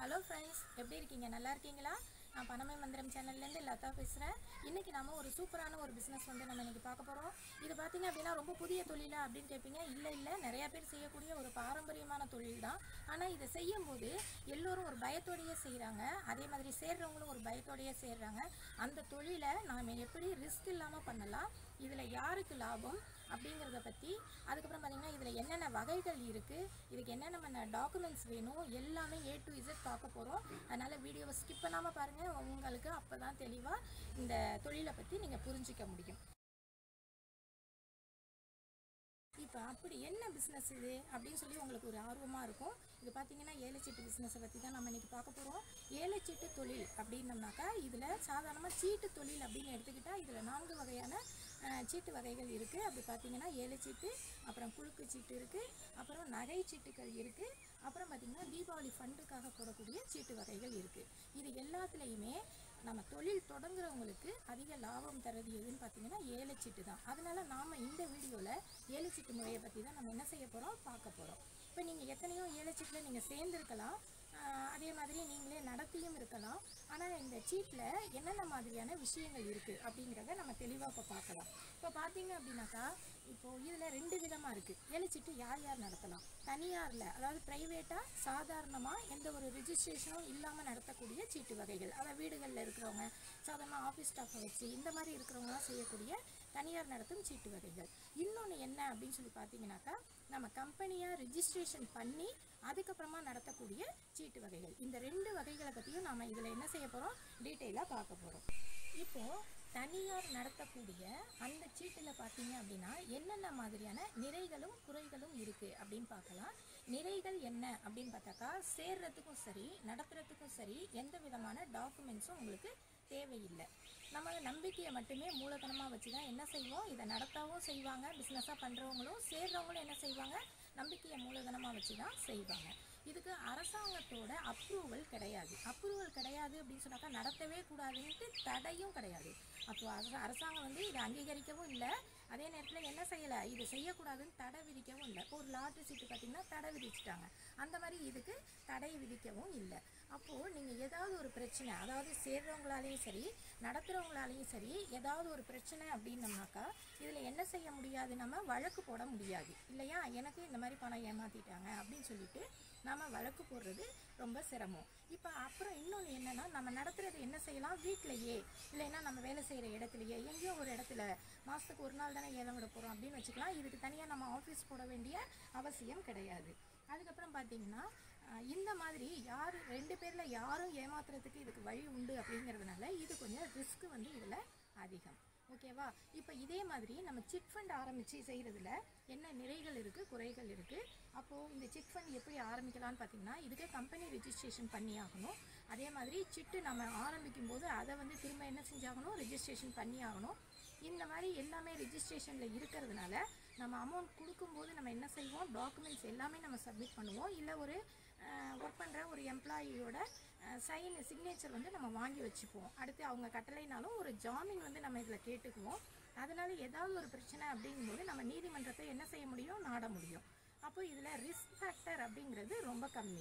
hello friends எப்படி இருக்கீங்க நல்லா இருக்கீங்களா நான் பணமை மந்திரம் சேனல்லேருந்து லதா பேசுகிறேன் இன்றைக்கி நாம ஒரு சூப்பரான ஒரு பிஸ்னஸ் வந்து நம்ம இன்றைக்கி பார்க்க போகிறோம் இது பார்த்தீங்க அப்படின்னா ரொம்ப புதிய தொழிலா அப்படின்னு கேட்பீங்க இல்லை இல்லை நிறையா பேர் செய்யக்கூடிய ஒரு பாரம்பரியமான தொழில் தான் ஆனால் இதை செய்யும்போது எல்லோரும் ஒரு பயத்தோடையே செய்கிறாங்க அதே மாதிரி சேர்றவங்களும் ஒரு பயத்தோடையே சேர்றாங்க அந்த தொழிலை நாம் எப்படி ரிஸ்க் இல்லாமல் பண்ணலாம் இதில் யாருக்கு லாபம் அப்படிங்கிறத பற்றி அதுக்கப்புறம் பார்த்தீங்கன்னா இதில் என்னென்ன வகைகள் இருக்குது இதுக்கு என்னென்ன டாக்குமெண்ட்ஸ் வேணும் எல்லாமே ஏ டு இசட் பார்க்க போகிறோம் அதனால் வீடியோவை ஸ்கிப் பண்ணாமல் பாருங்கள் உங்களுக்கு அப்போ தான் தெளிவாக இந்த தொழிலை பற்றி நீங்கள் புரிஞ்சிக்க முடியும் இப்போ அப்படி என்ன பிஸ்னஸ் இது அப்படின்னு சொல்லி உங்களுக்கு ஒரு ஆர்வமாக இருக்கும் இது பார்த்தீங்கன்னா ஏலச்சீட்டு பிஸ்னஸை பற்றி தான் நம்ம இன்றைக்கி பார்க்க போகிறோம் ஏலச்சீட்டு தொழில் அப்படின்னம்னாக்கா இதில் சாதாரணமாக சீட்டு தொழில் அப்படின்னு எடுத்துக்கிட்டால் இதில் நான்கு வகையான அஹ், சீட்டு வகைகள் இருக்குது அப்படி பார்த்தீங்கன்னா ஏலச்சீட்டு அப்புறம் குழுக்கு சீட்டு இருக்குது அப்புறம் நகை சீட்டுகள் இருக்குது அப்புறம் பார்த்திங்கன்னா தீபாவளி ஃபண்டுக்காக போடக்கூடிய சீட்டு வகைகள் இருக்குது இது எல்லாத்துலேயுமே நம்ம தொழில் தொடங்குறவங்களுக்கு அதிக லாபம் தரது எதுன்னு பார்த்தீங்கன்னா ஏலச்சீட்டு தான் அதனால நாம் இந்த வீடியோவில் ஏலச்சீட்டு முறையை பற்றி தான் நம்ம என்ன செய்ய போகிறோம் பார்க்க போகிறோம் இப்போ நீங்கள் எத்தனையோ ஏலச்சீட்டில் நீங்கள் சேர்ந்துருக்கலாம் ஆஹ் அதே மாதிரி நீங்களே நடத்தியும் இருக்கலாம் ஆனால் இந்த சீட்டில் என்னென்ன மாதிரியான விஷயங்கள் இருக்குது அப்படிங்கிறத நம்ம தெளிவாக இப்போ பார்க்கலாம் இப்போ பார்த்தீங்க அப்படின்னாக்கா இப்போது இதில் ரெண்டு விதமாக இருக்குது ஏலச்சீட்டு யார் யார் நடத்தலாம் தனியாரில் அதாவது ப்ரைவேட்டாக சாதாரணமாக எந்த ஒரு ரிஜிஸ்ட்ரேஷனும் இல்லாமல் நடத்தக்கூடிய சீட்டு வகைகள் அதாவது வீடுகளில் இருக்கிறவங்க சாதாரண ஆஃபீஸ் ஸ்டாஃபை வச்சு இந்த மாதிரி இருக்கிறவங்களாம் செய்யக்கூடிய தனியார் நடத்தும் சீட்டு வகைகள் இன்னொன்று என்ன அப்படின்னு சொல்லி பார்த்தீங்கன்னாக்கா நம்ம கம்பெனியாக ரிஜிஸ்ட்ரேஷன் பண்ணி அதுக்கப்புறமா நடத்தக்கூடிய சீட்டு வகைகள் இந்த ரெண்டு வகைகளை பற்றியும் நாம் இதில் என்ன செய்ய போகிறோம் டீட்டெயிலாக பார்க்க போகிறோம் இப்போது தனியார் நடத்தக்கூடிய அந்த சீட்டில் பார்த்தீங்க அப்படின்னா என்னென்ன மாதிரியான நிறைகளும் குறைகளும் இருக்குது அப்படின்னு பார்க்கலாம் நிறைகள் என்ன அப்படின்னு பார்த்தாக்கா சேர்றதுக்கும் சரி நடத்துறதுக்கும் சரி எந்த விதமான டாக்குமெண்ட்ஸும் உங்களுக்கு தேவையில்லை நம்ம நம்பிக்கையை மட்டுமே மூலதனமாக வச்சு தான் என்ன செய்வோம் இதை நடத்தவும் செய்வாங்க பிஸ்னஸாக பண்ணுறவங்களும் சேர்றவங்களும் என்ன செய்வாங்க நம்பிக்கையை மூலதனமாக வச்சு தான் செய்வாங்க இதுக்கு அரசாங்கத்தோட அப்ரூவல் கிடையாது அப்ரூவல் கிடையாது அப்படின்னு சொன்னாக்கா நடத்தவே கூடாதுன்ட்டு தடையும் கிடையாது அப்போ அரச- அரசாங்கம் வந்து இதை அங்கீகரிக்கவும் இல்லை அதே நேரத்தில் என்ன செய்யலை இது செய்யக்கூடாதுன்னு தடை விதிக்கவும் இல்லை இப்போ ஒரு லாட்ரி சீட்டு பார்த்தீங்கன்னா தடை விதிச்சிட்டாங்க அந்த மாதிரி இதுக்கு தடை விதிக்கவும் இல்லை அப்போது நீங்கள் ஏதாவது ஒரு பிரச்சனை அதாவது சேர்றவங்களாலேயும் சரி நடத்துகிறவங்களாலேயும் சரி ஏதாவது ஒரு பிரச்சனை அப்படின்னம்னாக்கா இதில் என்ன செய்ய முடியாது நம்ம வழக்கு போட முடியாது இல்லையா எனக்கு இந்த மாதிரி பணம் ஏமாற்றிட்டாங்க அப்படின்னு சொல்லிட்டு நம்ம வழக்கு போடுறது ரொம்ப சிரமம் இப்போ அப்புறம் இன்னொன்று என்னென்னா நம்ம நடத்துறது என்ன செய்யலாம் வீட்டிலையே இல்லைன்னா நம்ம வேலை செய்கிற இடத்துலையே எங்கேயோ ஒரு இடத்துல மாதத்துக்கு ஒரு நாள் தானே ஏலம் விட போகிறோம் அப்படின்னு வச்சுக்கலாம் இதுக்கு தனியாக நம்ம ஆஃபீஸ் போட வேண்டிய அவசியம் கிடையாது அதுக்கப்புறம் பார்த்தீங்கன்னா அஹ், இந்த மாதிரி யார் ரெண்டு பேரில் யாரும் ஏமாத்துறதுக்கு இதுக்கு வழி உண்டு அப்படிங்கிறதுனால இது கொஞ்சம் ரிஸ்க் வந்து இதில் அதிகம் ஓகேவா இப்போ இதே மாதிரி நம்ம சிட் ஃபண்ட் ஆரம்பித்து செய்கிறதுல என்ன நிறைகள் இருக்குது குறைகள் இருக்குது அப்போது இந்த சிட் ஃபண்ட் எப்படி ஆரம்பிக்கலாம்னு பார்த்தீங்கன்னா இதுக்கு கம்பெனி ரிஜிஸ்ட்ரேஷன் பண்ணி ஆகணும் அதே மாதிரி சிட்டு நம்ம ஆரம்பிக்கும் போது அதை வந்து திரும்ப என்ன செஞ்சாகணும் ரிஜிஸ்ட்ரேஷன் பண்ணி ஆகணும் இந்த மாதிரி எல்லாமே ரிஜிஸ்ட்ரேஷனில் இருக்கிறதுனால நம்ம அமௌண்ட் கொடுக்கும்போது நம்ம என்ன செய்வோம் டாக்குமெண்ட்ஸ் எல்லாமே நம்ம சப்மிட் பண்ணுவோம் இல்லை ஒரு ஒர்க் பண்ணுற ஒரு எம்ப்ளாயியோட சைன் சிக்னேச்சர் வந்து நம்ம வாங்கி வச்சுப்போம் அடுத்து அவங்க கட்டளைனாலும் ஒரு ஜாமீன் வந்து நம்ம இதில் கேட்டுக்குவோம் அதனால ஏதாவது ஒரு பிரச்சனை அப்படிங்கும்போது நம்ம நீதிமன்றத்தை என்ன செய்ய முடியும் நாட முடியும் அப்போ இதில் ரிஸ்க் ஃபேக்டர் அப்படிங்கிறது ரொம்ப கம்மி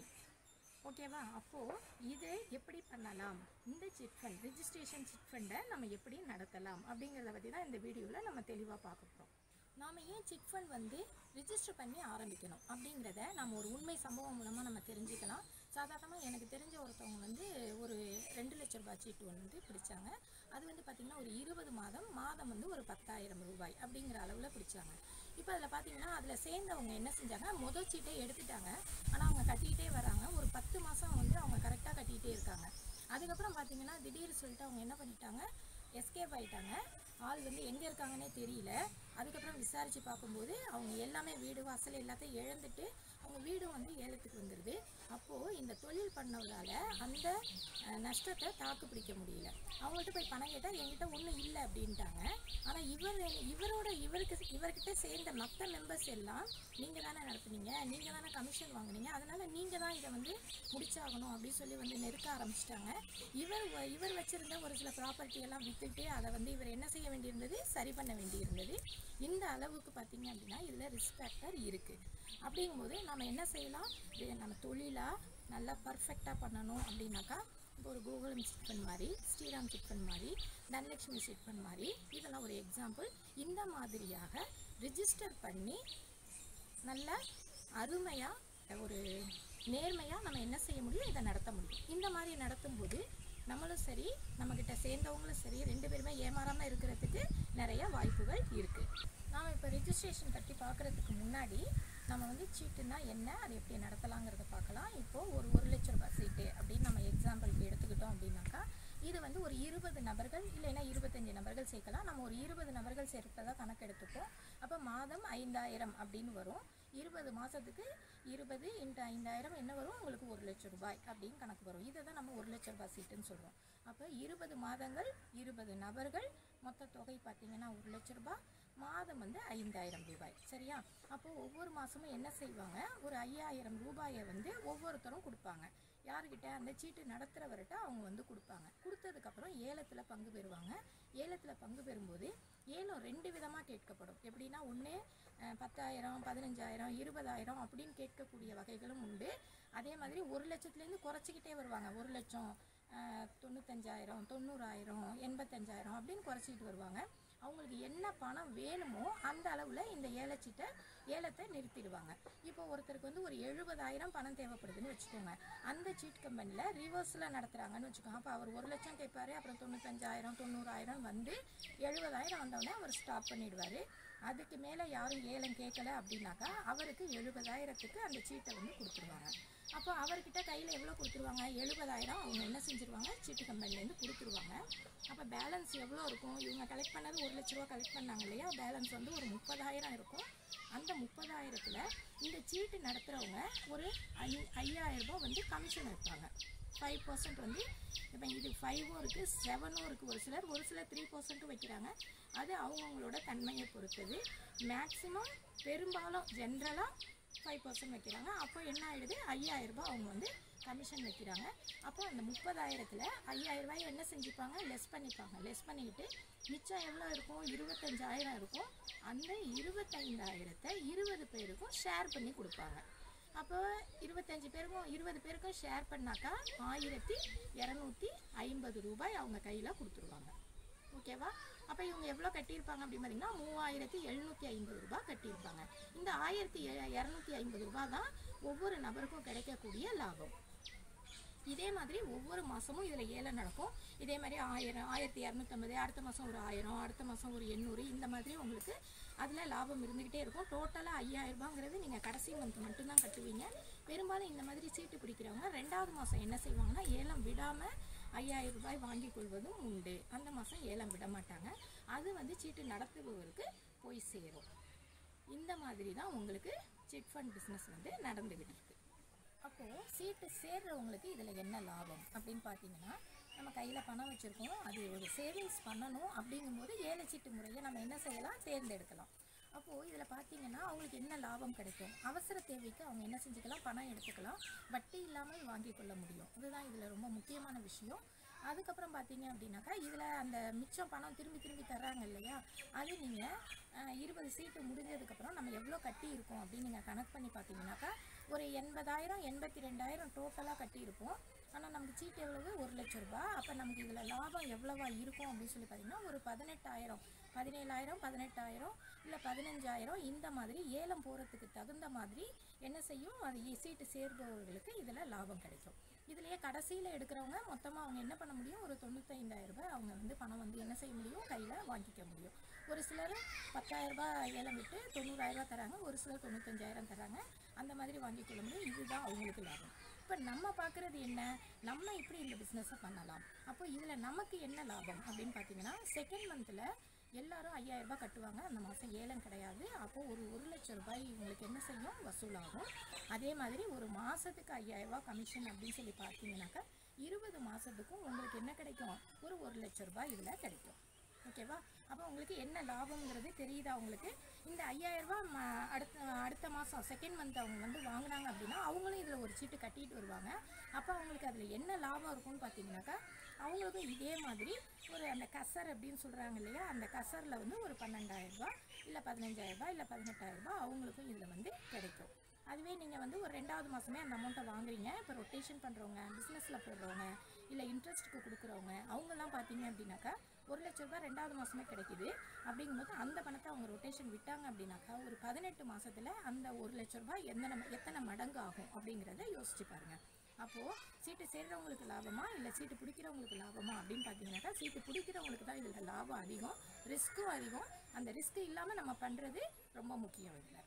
ஓகேவா அப்போது இதை எப்படி பண்ணலாம் இந்த சிட் ஃபண்ட் ரிஜிஸ்ட்ரேஷன் சிட் ஃபண்டை நம்ம எப்படி நடத்தலாம் அப்படிங்கிறத பற்றி தான் இந்த வீடியோவில் நம்ம தெளிவாக பார்க்க போகிறோம் நாம் ஏன் சிட் ஃபண்ட் வந்து ரிஜிஸ்டர் பண்ணி ஆரம்பிக்கணும் அப்படிங்கிறத நம்ம ஒரு உண்மை சம்பவம் மூலமாக நம்ம தெரிஞ்சுக்கலாம் சாதாரணமாக எனக்கு தெரிஞ்ச ஒருத்தவங்க வந்து ஒரு ரெண்டு லட்ச ரூபாய் சீட்டு ஒன்று வந்து பிடிச்சாங்க அது வந்து பார்த்திங்கன்னா ஒரு இருபது மாதம் மாதம் வந்து ஒரு பத்தாயிரம் ரூபாய் அப்படிங்கிற அளவில் பிடிச்சாங்க இப்போ அதில் பார்த்தீங்கன்னா அதில் சேர்ந்தவங்க என்ன செஞ்சாங்க முதல் சீட்டை எடுத்துட்டாங்க ஆனால் அவங்க கட்டிக்கிட்டே வராங்க ஒரு பத்து மாதம் வந்து அவங்க கரெக்டாக கட்டிக்கிட்டே இருக்காங்க அதுக்கப்புறம் பார்த்தீங்கன்னா திடீர்னு சொல்லிட்டு அவங்க என்ன பண்ணிட்டாங்க எஸ்கேப் ஆயிட்டாங்க ஆள் வந்து எங்கே இருக்காங்கன்னே தெரியல அதுக்கப்புறம் விசாரித்து பார்க்கும்போது அவங்க எல்லாமே வீடு வாசல் எல்லாத்தையும் இழந்துட்டு அவங்க வீடும் வந்து ஏலத்துக்கு வந்துடுது அப்போது இந்த தொழில் பண்ணவரால் அந்த அஹ், நஷ்டத்தை தாக்கு பிடிக்க முடியல அவங்கள்ட்ட போய் பணம் கேட்டால் என்கிட்ட ஒன்றும் இல்லை அப்படின்ட்டாங்க ஆனால் இவர் இவரோட இவருக்கு இவர்கிட்ட சேர்ந்த மற்ற மெம்பர்ஸ் எல்லாம் நீங்கள் தானே நடத்துனீங்க நீங்கள் தானே கமிஷன் வாங்குனீங்க அதனால் நீங்கள் தான் இதை வந்து முடிச்சாகணும் அப்படின்னு சொல்லி வந்து நெருக்க ஆரம்பிச்சிட்டாங்க இவர் வ- இவர் வச்சிருந்த ஒரு சில ப்ராப்பர்ட்டி எல்லாம் வித்துட்டு அதை வந்து இவர் என்ன செய்ய வேண்டியிருந்தது சரி பண்ண வேண்டியிருந்தது இந்த அளவுக்கு பார்த்தீங்க அப்படின்னா இதில் ரிஸ்க் ஃபேக்டர் இருக்குது அப்படிங்கும்போது நம்ம என்ன செய்யலாம் இது நம்ம தொழிலா நல்லா பர்ஃபெக்டாக பண்ணணும் அப்படின்னாக்கா இப்போ ஒரு கோகுலம் சிட் ஃபண்ட் மாதிரி ஸ்ரீராம் சிட் ஃபண்ட் மாதிரி தனலட்சுமி சிட் ஃபண்ட் மாதிரி இதெல்லாம் ஒரு எக்ஸாம்பிள் இந்த மாதிரியாக ரிஜிஸ்டர் பண்ணி நல்ல அருமையாக ஒரு நேர்மையாக நம்ம என்ன செய்ய முடியும் இதை நடத்த முடியும் இந்த மாதிரி நடத்தும்போது நம்மளும் சரி நம்மக்கிட்ட சேர்ந்தவங்களும் சரி ரெண்டு பேருமே ஏமாறாமல் இருக்கிறதுக்கு நிறைய வாய்ப்புகள் இருக்குது நாம் இப்போ ரிஜிஸ்ட்ரேஷன் கட்டி பார்க்குறதுக்கு முன்னாடி நம்ம வந்து சீட்டுனா என்ன அதை எப்படி நடத்தலாங்கிறத பார்க்கலாம் இப்போது ஒரு ஒரு லட்ச ரூபாய் சீட்டு அப்படின்னு நம்ம எக்ஸாம்பிளுக்கு எடுத்துக்கிட்டோம் அப்படின்னாக்கா இது வந்து ஒரு இருபது நபர்கள் இல்லைன்னா இருபத்தஞ்சு நபர்கள் சேர்க்கலாம் நம்ம ஒரு இருபது நபர்கள் சேர்ப்பதா கணக்கு எடுத்துப்போம் அப்போ மாதம் ஐந்தாயிரம் அப்படின்னு வரும் இருபது மாதத்துக்கு இருபது இன்ட்டு ஐந்தாயிரம் என்ன வரும் உங்களுக்கு ஒரு லட்சம் ரூபாய் அப்படின்னு கணக்கு வரும் இதை தான் நம்ம ஒரு லட்ச ரூபாய் சீட்டுன்னு சொல்கிறோம் அப்போ இருபது மாதங்கள் இருபது நபர்கள் மொத்த தொகை பார்த்தீங்கன்னா ஒரு லட்ச ரூபாய் மாதம் வந்து ஐந்தாயிரம் ரூபாய் சரியா அப்போ ஒவ்வொரு மாதமும் என்ன செய்வாங்க ஒரு ஐயாயிரம் ரூபாயை வந்து ஒவ்வொருத்தரும் கொடுப்பாங்க யாருக்கிட்ட அந்த சீட்டு நடத்துகிறவர்கிட்ட அவங்க வந்து கொடுப்பாங்க கொடுத்ததுக்கப்புறம் ஏலத்தில் பங்கு பெறுவாங்க ஏலத்தில் பங்கு பெறும்போது ஏலம் ரெண்டு விதமாக கேட்கப்படும் எப்படின்னா ஒன்று பத்தாயிரம் பதினஞ்சாயிரம் இருபதாயிரம் அப்படின்னு கேட்கக்கூடிய வகைகளும் உண்டு அதே மாதிரி ஒரு லட்சத்துலேருந்து குறைச்சிக்கிட்டே வருவாங்க ஒரு லட்சம் அஹ், தொண்ணூத்தஞ்சாயிரம் தொண்ணூறாயிரம் எண்பத்தஞ்சாயிரம் அப்படின்னு குறைச்சிக்கிட்டு வருவாங்க அவங்களுக்கு என்ன பணம் வேணுமோ அந்த அளவில் இந்த ஏலச்சீட்டை ஏலத்தை நிறுத்திடுவாங்க இப்போ ஒருத்தருக்கு வந்து ஒரு எழுபதாயிரம் பணம் தேவைப்படுதுன்னு வச்சுக்கோங்க அந்த சீட் கம்பெனியில் ரிவர்ஸில் நடத்துகிறாங்கன்னு வச்சுக்கோங்க அப்போ அவர் ஒரு லட்சம் கேட்பாரு அப்புறம் தொண்ணூத்தஞ்சாயிரம் தொண்ணூறாயிரம் வந்து எழுபதாயிரம் வந்தோடனே அவர் ஸ்டாப் பண்ணிடுவார் அதுக்கு மேலே யாரும் ஏலம் கேட்கல அப்படின்னாக்கா அவருக்கு எழுபதாயிரத்துக்கு அந்த சீட்டை வந்து கொடுத்துருவாங்க அப்போ அவர்கிட்ட கையில் எவ்வளோ கொடுத்துருவாங்க எழுபதாயிரம் அவங்க என்ன செஞ்சுருவாங்க சீட்டு கம்பெனிலேருந்து கொடுத்துருவாங்க அப்போ பேலன்ஸ் எவ்வளோ இருக்கும் இவங்க கலெக்ட் பண்ணது ஒரு லட்ச ரூபா கலெக்ட் பண்ணாங்க இல்லையா பேலன்ஸ் வந்து ஒரு முப்பதாயிரம் இருக்கும் அந்த முப்பதாயிரத்தில் இந்த சீட்டு நடத்துகிறவங்க ஒரு ஐ ஐயாயிரம் ரூபாய் வந்து கமிஷன் வைப்பாங்க ஃபைவ் பர்சன்ட் வந்து இப்போ இது ஃபைவும் இருக்குது செவனும் இருக்குது ஒரு சிலர் ஒரு சிலர் த்ரீ பர்சன்ட்டும் வைக்கிறாங்க அது அவங்கவுங்களோட தன்மையை பொறுத்தது மேக்ஸிமம் பெரும்பாலும் ஜென்ரலாக ஃபைவ் பர்சன்ட் வைக்கிறாங்க அப்போ என்ன ஆயிடுது ஐயாயிரம் ரூபாய் அவங்க வந்து கமிஷன் வைக்கிறாங்க அப்போ அந்த முப்பதாயிரத்தில் ஐயாயிரம் ரூபாய் என்ன செஞ்சுப்பாங்க லெஸ் பண்ணிப்பாங்க லெஸ் பண்ணிக்கிட்டு மிச்சம் எவ்வளோ இருக்கும் இருபத்தஞ்சாயிரம் இருக்கும் அந்த இருபத்தைந்தாயிரத்தை இருபது பேருக்கும் ஷேர் பண்ணி கொடுப்பாங்க அப்போ இருபத்தஞ்சு பேருக்கும் இருபது பேருக்கும் ஷேர் பண்ணாக்கா ஆயிரத்தி இரநூத்தி ஐம்பது ரூபாய் அவங்க கையில் கொடுத்துருவாங்க ஓகேவா அப்போ இவங்க எவ்வளோ கட்டியிருப்பாங்க அப்படின்னு பார்த்தீங்கன்னா மூவாயிரத்தி எழுநூற்றி ஐம்பது ரூபாய் கட்டியிருப்பாங்க இந்த ஆயிரத்தி இரநூத்தி ஐம்பது ரூபாய் தான் ஒவ்வொரு நபருக்கும் கிடைக்கக்கூடிய லாபம் இதே மாதிரி ஒவ்வொரு மாதமும் இதில் ஏலம் நடக்கும் இதே மாதிரி ஆயிரம் ஆயிரத்தி இரநூத்தம்பது அடுத்த மாதம் ஒரு ஆயிரம் அடுத்த மாதம் ஒரு எண்ணூறு இந்த மாதிரி உங்களுக்கு அதில் லாபம் இருந்துக்கிட்டே இருக்கும் டோட்டலாக ஐயாயிரம் ரூபாங்கிறது நீங்கள் கடைசி மந்த் மட்டும்தான் கட்டுவீங்க பெரும்பாலும் இந்த மாதிரி சீட்டு பிடிக்கிறவங்க ரெண்டாவது மாதம் என்ன செய்வாங்கன்னா ஏலம் விடாமல் ஐயாயிரம் ரூபாய் வாங்கி கொள்வதும் உண்டு அந்த மாதம் ஏலம் விட மாட்டாங்க அது வந்து சீட்டு நடத்துபவருக்கு போய் சேரும் இந்த மாதிரி தான் உங்களுக்கு சிட் ஃபண்ட் பிஸ்னஸ் வந்து நடந்துக்கிட்டு இருக்கு அப்போது சீட்டு சேர்றவங்களுக்கு இதில் என்ன லாபம் அப்படின்னு பார்த்தீங்கன்னா நம்ம கையில் பணம் வச்சுருக்கோம் அது ஒரு சேவிங்ஸ் பண்ணணும் அப்படிங்கும்போது ஏழை சீட்டு முறையை நம்ம என்ன செய்யலாம் தேர்ந்தெடுக்கலாம் அப்போது இதில் பார்த்தீங்கன்னா அவங்களுக்கு என்ன லாபம் கிடைக்கும் அவசர தேவைக்கு அவங்க என்ன செஞ்சுக்கலாம் பணம் எடுத்துக்கலாம் வட்டி இல்லாமல் வாங்கி கொள்ள முடியும் இதுதான் இதில் ரொம்ப முக்கியமான விஷயம் அதுக்கப்புறம் பார்த்தீங்க அப்படின்னாக்கா இதில் அந்த மிச்சம் பணம் திரும்பி திரும்பி தர்றாங்க இல்லையா அது நீங்கள் இருபது சீட்டு முடிஞ்சதுக்கப்புறம் நம்ம எவ்வளோ கட்டி இருக்கோம் அப்படின்னு நீங்கள் கணக்கு பண்ணி பார்த்தீங்கன்னாக்கா ஒரு எண்பதாயிரம் எண்பத்தி ரெண்டாயிரம் டோட்டலாக கட்டியிருப்போம் ஆனால் நமக்கு சீட்டு எவ்வளவு ஒரு லட்ச ரூபாய் அப்போ நமக்கு இதில் லாபம் எவ்வளவா இருக்கும் அப்படின்னு சொல்லி பார்த்தீங்கன்னா ஒரு பதினெட்டாயிரம் பதினேழாயிரம் பதினெட்டாயிரம் இல்லை பதினஞ்சாயிரம் இந்த மாதிரி ஏலம் போகிறதுக்கு தகுந்த மாதிரி என்ன செய்யும் அது இ- சீட்டு சேர்பவர்களுக்கு இதில் லாபம் கிடைக்கும் இதுலேயே கடைசியில் எடுக்கிறவங்க மொத்தமாக அவங்க என்ன பண்ண முடியும் ஒரு தொண்ணூத்தைந்தாயிரம் ரூபாய் அவங்க வந்து பணம் வந்து என்ன செய்ய முடியும் கையில் வாங்கிக்க முடியும் ஒரு சிலர் பத்தாயிரம் ரூபாய் ஏலம் விட்டு தொண்ணூறாயிரம் ரூபாய் தராங்க ஒரு சிலர் தொண்ணூத்தஞ்சாயிரம் தராங்க அந்த மாதிரி வாங்கிக்கொள்ள முடியும் இதுதான் அவங்களுக்கு லாபம் இப்போ நம்ம பார்க்குறது என்ன நம்ம இப்படி இந்த பிஸ்னஸை பண்ணலாம் அப்போ இதில் நமக்கு என்ன லாபம் அப்படின்னு பார்த்தீங்கன்னா செகண்ட் மந்தில் எல்லாரும் ஐயாயிரம் ரூபாய் கட்டுவாங்க அந்த மாதம் ஏலம் கிடையாது அப்போது ஒரு ஒரு லட்சம் ரூபாய் இவங்களுக்கு என்ன செய்யும் வசூலாகும் அதே மாதிரி ஒரு மாதத்துக்கு ஐயாயிரம் ரூபாய் கமிஷன் அப்படின்னு சொல்லி பார்த்தீங்கன்னாக்கா இருபது மாதத்துக்கும் உங்களுக்கு என்ன கிடைக்கும் ஒரு ஒரு லட்சம் ரூபாய் இதில் கிடைக்கும் ஓகேவா அப்போ உங்களுக்கு என்ன லாபம்ங்கிறது தெரியுதா உங்களுக்கு இந்த ஐயாயிரம் ரூபாய் ம- அடுத்த அடுத்த மாதம் செகண்ட் மந்த் அவங்க வந்து வாங்கினாங்க அப்படின்னா அவங்களும் இதில் ஒரு சீட்டு கட்டிட்டு வருவாங்க அப்போ அவங்களுக்கு அதில் என்ன லாபம் இருக்கும்னு பார்த்தீங்கன்னாக்கா அவங்களுக்கும் இதே மாதிரி ஒரு அந்த கசர் அப்படின்னு சொல்கிறாங்க இல்லையா அந்த கசரில் வந்து ஒரு பன்னெண்டாயிரம் ரூபாய் இல்லை பதினஞ்சாயிரம் ரூபாய் இல்லை பதினெட்டாயிரம் ரூபாய் அவங்களுக்கும் இதில் வந்து கிடைக்கும் அதுவே நீங்கள் வந்து ஒரு ரெண்டாவது மாதமே அந்த அமௌண்ட்டை வாங்குறீங்க இப்போ ரொட்டேஷன் பண்ணுறவங்க பிஸ்னஸில் போடுறவங்க இல்லை இன்ட்ரெஸ்ட்டுக்கு கொடுக்குறவங்க அவங்கெல்லாம் பார்த்தீங்க அப்படின்னாக்கா ஒரு லட்ச ரூபாய் ரெண்டாவது மாதமே கிடைக்குது அப்படிங்கும்போது அந்த பணத்தை அவங்க ரொட்டேஷன் விட்டாங்க அப்படின்னாக்கா ஒரு பதினெட்டு மாசத்துல அந்த ஒரு லட்ச ரூபாய் எத்தனை எத்தனை மடங்கு ஆகும் அப்படிங்கிறத யோசிச்சு பாருங்க அப்போது சீட்டு சேர்றவங்களுக்கு லாபமா இல்லை சீட்டு பிடிக்கிறவங்களுக்கு லாபமா அப்படின்னு பார்த்தீங்கன்னாக்கா சீட்டு பிடிக்கிறவங்களுக்கு தான் இதில் லாபம் அதிகம் ரிஸ்க்கும் அதிகம் அந்த ரிஸ்க் இல்லாமல் நம்ம பண்ணுறது ரொம்ப முக்கியம் இதில்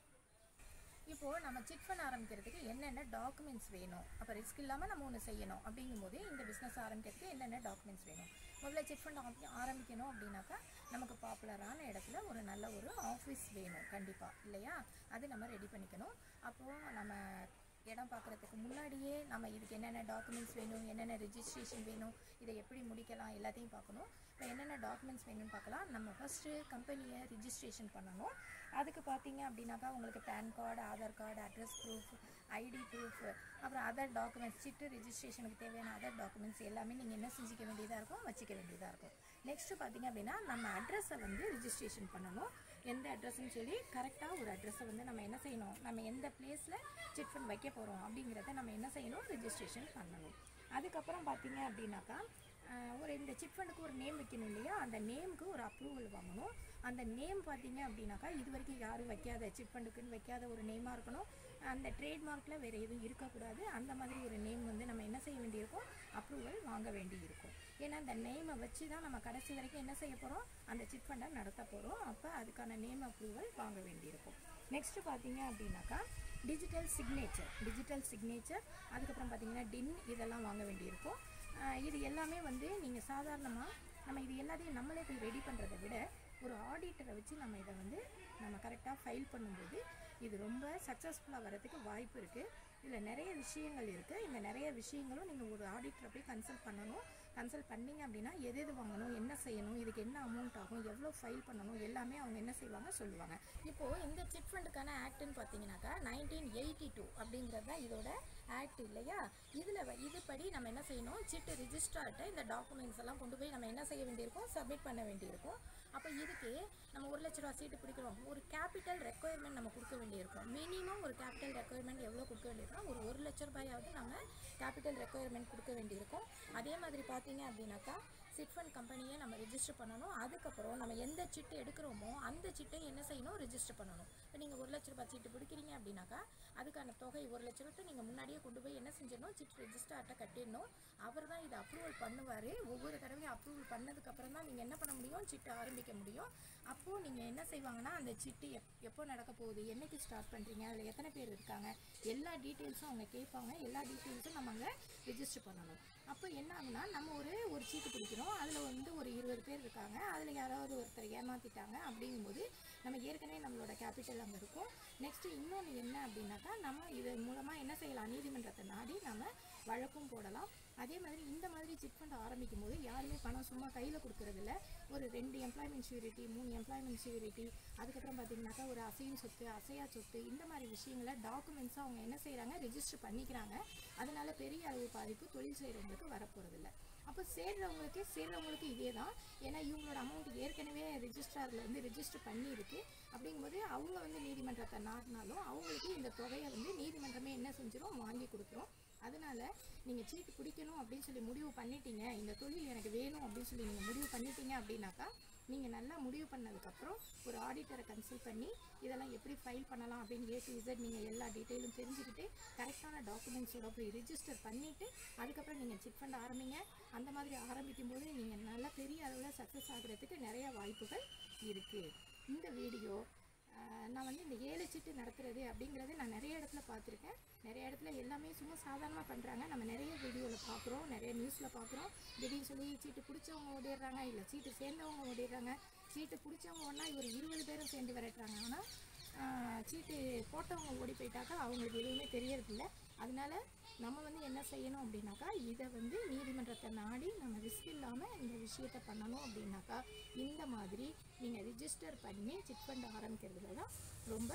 இப்போது நம்ம சிட் பண்ண ஆரம்பிக்கிறதுக்கு என்னென்ன டாக்குமெண்ட்ஸ் வேணும் அப்போ ரிஸ்க் இல்லாமல் நம்ம ஒன்று செய்யணும் அப்படிங்கும்போது இந்த பிஸ்னஸ் ஆரம்பிக்கிறதுக்கு என்னென்ன டாக்குமெண்ட்ஸ் வேணும் முதல்ல சிட் ஃபண்ட் ஆரம்பி ஆரம்பிக்கணும் அப்படின்னாக்கா நமக்கு பாப்புலரான இடத்துல ஒரு நல்ல ஒரு ஆஃபீஸ் வேணும் கண்டிப்பாக இல்லையா அது நம்ம ரெடி பண்ணிக்கணும் அப்போது நம்ம இடம் பார்க்குறதுக்கு முன்னாடியே நம்ம இதுக்கு என்னென்ன டாக்குமெண்ட்ஸ் வேணும் என்னென்ன ரெஜிஸ்ட்ரேஷன் வேணும் இதை எப்படி முடிக்கலாம் எல்லாத்தையும் பார்க்கணும் இப்போ என்னென்ன டாக்குமெண்ட்ஸ் வேணும்னு பார்க்கலாம் நம்ம ஃபஸ்ட்டு கம்பெனியை ரிஜிஸ்ட்ரேஷன் பண்ணணும் அதுக்கு பார்த்தீங்க அப்படின்னாக்கா உங்களுக்கு PAN card Aadhaar card address proof ID proof அப்புறம் அதர் டாக்குமெண்ட்ஸ் சிட்டு ரிஜிஸ்ட்ரேஷனுக்கு தேவையான அதர் டாக்குமெண்ட்ஸ் எல்லாமே நீங்கள் என்ன செஞ்சுக்க வேண்டியதாக இருக்கும் வச்சுக்க வேண்டியதாக இருக்கும் நெக்ஸ்ட்டு பார்த்தீங்க அப்படின்னா நம்ம அட்ரஸை வந்து ரிஜிஸ்ட்ரேஷன் பண்ணணும் எந்த அட்ரஸ்ன்னு சொல்லி கரெக்டாக ஒரு அட்ரஸை வந்து நம்ம என்ன செய்யணும் நம்ம எந்த பிளேஸில் சிட் ஃபண்ட் வைக்க போகிறோம் அப்படிங்கிறத நம்ம என்ன செய்யணும் ரிஜிஸ்ட்ரேஷன் பண்ணணும் அதுக்கப்புறம் பார்த்தீங்க அப்படின்னாக்கா ஆஹ், ஒரு இந்த சிட் ஃபண்டுக்கு ஒரு நேம் வைக்கணும் இல்லையா அந்த நேமுக்கு ஒரு அப்ரூவல் வாங்கணும் அந்த நேம் பார்த்தீங்க அப்படின்னாக்கா இது வரைக்கும் யாரும் வைக்காத சிட் ஃபண்டுக்குன்னு வைக்காத ஒரு நேமாக இருக்கணும் அந்த ட்ரேட்மார்க்கில் வேறு எதுவும் இருக்கக்கூடாது அந்த மாதிரி ஒரு நேம் வந்து நம்ம என்ன செய்ய வேண்டியிருக்கும் அப்ரூவல் வாங்க வேண்டியிருக்கும் ஏன்னா அந்த நேமை வச்சு தான் நம்ம கடைசி வரைக்கும் என்ன செய்ய போகிறோம் அந்த சிட் ஃபண்டை நடத்த போகிறோம் அப்போ அதுக்கான நேம் அப்ரூவல் வாங்க வேண்டியிருக்கும் நெக்ஸ்ட்டு பார்த்தீங்க அப்படின்னாக்கா டிஜிட்டல் சிக்னேச்சர் டிஜிட்டல் சிக்னேச்சர் அதுக்கப்புறம் பார்த்தீங்கன்னா டின் இதெல்லாம் வாங்க வேண்டியிருக்கும் ஆஹ் இது எல்லாமே வந்து நீங்கள் சாதாரணமாக நம்ம இது எல்லாத்தையும் நம்மளே போய் ரெடி பண்ணுறதை விட ஒரு ஆடிட்டரை வச்சு நம்ம இதை வந்து நம்ம கரெக்டாக ஃபைல் பண்ணும்போது இது ரொம்ப சக்ஸஸ்ஃபுல்லாக வரதுக்கு வாய்ப்பு இருக்குது இதில் நிறைய விஷயங்கள் இருக்குது இந்த நிறைய விஷயங்களும் நீங்கள் ஒரு ஆடிட்டரை போய் கன்சல்ட் பண்ணணும் கன்சல்ட் பண்ணீங்க அப்படின்னா எது எது வாங்கணும் என்ன செய்யணும் இதுக்கு என்ன அமௌண்ட் ஆகும் எவ்வளோ ஃபைல் பண்ணணும் எல்லாமே அவங்க என்ன செய்வாங்க சொல்லுவாங்க இப்போது இந்த சிட் ஃபண்டுக்கான ஆக்ட்னு பார்த்தீங்கன்னாக்கா நைன்டீன் எயிட்டி டூ அப்படிங்கிறது தான் இதோட ஆக்ட் இல்லையா இதில் இதுபடி நம்ம என்ன செய்யணும் சிட்டு ரிஜிஸ்ட்ரார்ட்ட இந்த டாக்குமெண்ட்ஸ் எல்லாம் கொண்டு போய் நம்ம என்ன செய்ய வேண்டியிருக்கும் சப்மிட் பண்ண வேண்டியிருக்கும் அப்போ இதுக்கு நம்ம ஒரு லட்ச ரூபா சீட்டு பிடிக்கிறோம் ஒரு கேபிட்டல் ரெக்குயர்மெண்ட் நம்ம கொடுக்க வேண்டியிருக்கும் மினிமம் ஒரு கேபிட்டல் ரெக்குயர்மெண்ட் எவ்வளோ கொடுக்க வேண்டியிருக்கும் ஒரு ஒரு லட்ச ரூபாயாவது நம்ம கேபிட்டல் ரெக்குயர்மெண்ட் கொடுக்க வேண்டியிருக்கும் அதே மாதிரி பார்த்தீங்க அப்படின்னாக்கா சிட் ஃபண்ட் கம்பெனியை நம்ம ரிஜிஸ்டர் பண்ணணும் அதுக்கப்புறம் நம்ம எந்த சிட்டு எடுக்கிறோமோ அந்த சிட்டை என்ன செய்யணும் ரிஜிஸ்டர் பண்ணணும் இப்போ நீங்கள் ஒரு லட்ச ரூபாய் சீட்டு பிடிக்கிறீங்க அப்படின்னாக்கா அதுக்கான தொகை ஒரு லட்ச ரூபாய் நீங்கள் முன்னாடியே கொண்டு போய் என்ன செஞ்சிடணும் சிட் ரெஜிஸ்டர்ட்ட கட்டிடணும் அவர் தான் இதை அப்ரூவல் பண்ணுவார் ஒவ்வொரு தடவையும் அப்ரூவல் பண்ணதுக்கப்புறம் தான் நீங்கள் என்ன பண்ண முடியும் சிட்டு ஆரம்பிக்க முடியும் அப்போது நீங்கள் என்ன செய்வாங்கன்னா அந்த சிட்டு எப் எப்போ நடக்க போகுது என்னைக்கு ஸ்டார்ட் பண்ணுறீங்க அதில் எத்தனை பேர் இருக்காங்க எல்லா டீட்டெயில்ஸும் அவங்க கேட்பாங்க எல்லா டீட்டெயில்ஸும் நம்ம அங்கே ரிஜிஸ்டர் பண்ணணும் அப்போ என்ன ஆகுனா நம்ம ஒரு ஒரு சீட்டு பிடிக்கிறோம் அதில் வந்து ஒரு இருபது பேர் இருக்காங்க அதில் யாராவது ஒருத்தர் ஏமாற்றிட்டாங்க அப்படிங்கும்போது நம்ம ஏற்கனவே நம்மளோட கேபிட்டல் அங்கே இருக்கும் நெக்ஸ்ட்டு இன்னொன்று என்ன அப்படின்னாக்கா நம்ம இது மூலமாக என்ன செய்யலாம் நீதிமன்றத்தை நாடி நம்ம வழக்கும் போடலாம் அதே மாதிரி இந்த மாதிரி சிட் ஃபண்ட் ஆரம்பிக்கும் போது யாருமே பணம் சும்மா கையில் கொடுக்கறதில்ல ஒரு ரெண்டு எம்ப்ளாய்மெண்ட் ஷூரிட்டி மூணு எம்ப்ளாய்மெண்ட் ஷூரிட்டி அதுக்கப்புறம் பார்த்தீங்கன்னாக்கா ஒரு அசையும் சொத்து அசையா சொத்து இந்த மாதிரி விஷயங்களை டாக்குமெண்ட்ஸாக அவங்க என்ன செய்கிறாங்க ரெஜிஸ்டர் பண்ணிக்கிறாங்க அதனால பெரிய அளவு பாதிப்பு தொழில் செய்கிறவங்களுக்கு வரப்போகிறதில்ல அப்போ சேர்றவங்களுக்கு சேர்றவங்களுக்கு இதே தான் ஏன்னா இவங்களோட அமௌண்ட் ஏற்கனவே ரெஜிஸ்ட்ராரில் வந்து ரெஜிஸ்டர் பண்ணியிருக்கு அப்படிங்கும்போது அவங்க வந்து நீதிமன்றத்தை நாடினாலும் அவங்களுக்கு இந்த தொகையை வந்து நீதிமன்றமே என்ன செஞ்சிடும் வாங்கி கொடுத்துரும் அதனால நீங்கள் சீட்டு பிடிக்கணும் அப்படின்னு சொல்லி முடிவு பண்ணிட்டீங்க இந்த தொழில் எனக்கு வேணும் அப்படின்னு சொல்லி நீங்கள் முடிவு பண்ணிட்டீங்க அப்படின்னாக்கா நீங்கள் நல்லா முடிவு பண்ணதுக்கப்புறம் ஒரு ஆடிட்டரை கன்சல்ட் பண்ணி இதெல்லாம் எப்படி ஃபைல் பண்ணலாம் அப்படின்னு ஏ டு இசட் நீங்கள் எல்லா டீட்டெயிலும் தெரிஞ்சுக்கிட்டு கரெக்டான டாக்குமெண்ட்ஸோட போய் ரிஜிஸ்டர் பண்ணிவிட்டு அதுக்கப்புறம் நீங்கள் சிட் ஃபண்ட் ஆரம்பிங்க அந்த மாதிரி ஆரம்பிக்கும் போது நீங்கள் நல்லா பெரிய அளவில் சக்ஸஸ் ஆகுறதுக்கு நிறைய வாய்ப்புகள் இருக்குது இந்த வீடியோ ஆஹ் நான் வந்து இந்த ஏழு சீட்டு நடத்துறது அப்படிங்கிறது நான் நிறைய இடத்துல பார்த்துருக்கேன் நிறைய இடத்துல எல்லாமே சும்மா சாதாரணமாக பண்ணுறாங்க நம்ம நிறைய வீடியோவில் பார்க்குறோம் நிறைய நியூஸில் பார்க்குறோம் திடீர்னு சொல்லி சீட்டு பிடிச்சவங்க ஓடிடுறாங்க இல்லை சீட்டு சேர்ந்தவங்க ஓடிடுறாங்க சீட்டு பிடிச்சவங்க ஒன்றா இவர் இருபது பேரும் சேர்ந்து விரட்டுறாங்க ஆனால் ஆஹ் சீட்டு போட்டவங்க ஓடி போயிட்டாக்கா அவங்களுக்கு எதுவுமே தெரியறதில்ல அதனால நம்ம வந்து என்ன செய்யணும் அப்படின்னாக்கா இதை வந்து நீதிமன்றத்தை நாடி நம்ம ரிஸ்க் இல்லாமல் இந்த விஷயத்தை பண்ணணும் அப்படின்னாக்கா இந்த மாதிரி நீங்கள் ரிஜிஸ்டர் பண்ணி சிட் ஃபண்ட் ஆரம்பிக்கிறதுல தான் ரொம்ப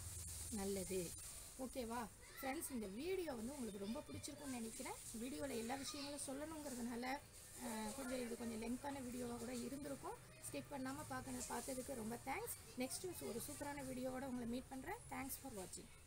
நல்லது ஓகேவா ஃப்ரெண்ட்ஸ் இந்த வீடியோ வந்து உங்களுக்கு ரொம்ப பிடிச்சிருக்கும்னு நினைக்கிறேன் வீடியோவில் எல்லா விஷயங்களும் சொல்லணுங்கிறதுனால அஹ், கொஞ்சம் இது கொஞ்சம் லெங்கான வீடியோவாக கூட இருந்திருக்கும் ஸ்கிப் பண்ணாமல் பார்க்க பார்த்ததுக்கு ரொம்ப தேங்க்ஸ் நெக்ஸ்ட்டு ஒரு சூப்பரான வீடியோவோட உங்களை மீட் பண்ணுறேன் தேங்க்ஸ் ஃபார் வாட்சிங்